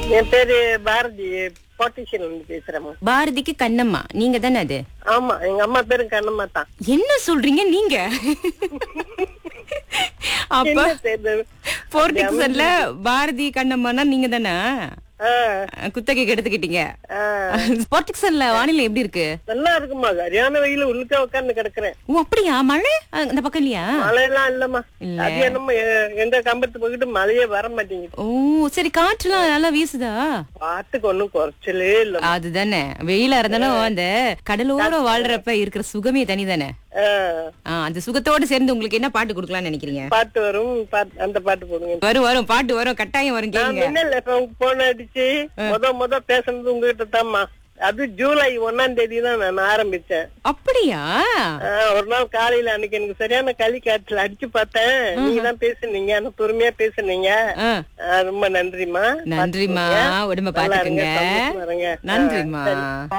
என் பேரு பாரதி பாட்டிஷியன்ல இருந்து பேசுறேம்மா பாரதிக்கு கண்ணம்மா நீங்க தானே அது ஆமா எங்க அம்மா பேரு கண்ணம்மா தான் என்ன சொல்றீங்க நீங்க அப்ப என்ன பேரு போர்டிக்சன்ல பாரதி கண்ணம்மானா நீங்க தானே ஆ, குத்தகைக்கு எடுத்துக்கிட்டீங்க ஆ. போர்டிக்சன்ல வானிலை எப்படி இருக்கு நல்லா இருக்குமா சரியான வெயில உள்ளுக்க உட்கார்ந்து கிடக்குறேன் ஓ அப்படியா மழை அஹ், இந்த பக்கம் இல்லையா மழையெல்லாம் இல்லம்மா இல்ல. அது என்னமோ எ- எங்க கம்பத்து போயிட்டு மழையே வர மாட்டேங்குது ஓ சரி காற்றுலாம் நல்லா வீசுதா பாட்டுக்கு ஒண்ணும் குறைச்சலே இல்ல அதுதானே வெயிலா இருந்தாலும் அந்த கடலோர வாழ்றப்ப இருக்கிற சுகமே தனிதானே ஆ, அந்த சுகத்தோட சேர்ந்து உங்களுக்கு என்ன பாட்டு கொடுக்கலாம்னு நினைக்கிறீங்க பாட்டு வரும் பாட்டு- அந்த பாட்டு போடுங்க வரும் வரும் பாட்டு வரும் கட்டாயம் வரும் நான் கேளுங்க என்ன இப்ப போன் அடிச்சு முத முத பேசுனது உங்ககிட்ட தாம்மா அது ஜூலை ஒண்ணாம் தேதி தான் நான் ஆரம்பிச்சேன் அப்படியா ஆ, ஒரு நாள் காலையில அன்னைக்கு எனக்கு சரியான களி காய்ச்சல் அடிச்சு பார்த்தேன் நீங்க தான் பேசுனீங்க ஆனா பொறுமையா பேசுனீங்க ஆ, ஆ, ரொம்ப நன்றிமா நன்றிம்மா உடம்ப நல்லா இருங்க, பாத்துக்குங்க சந்தோஷமா இருங்க. ஆ, நன்றிம்மா சரி.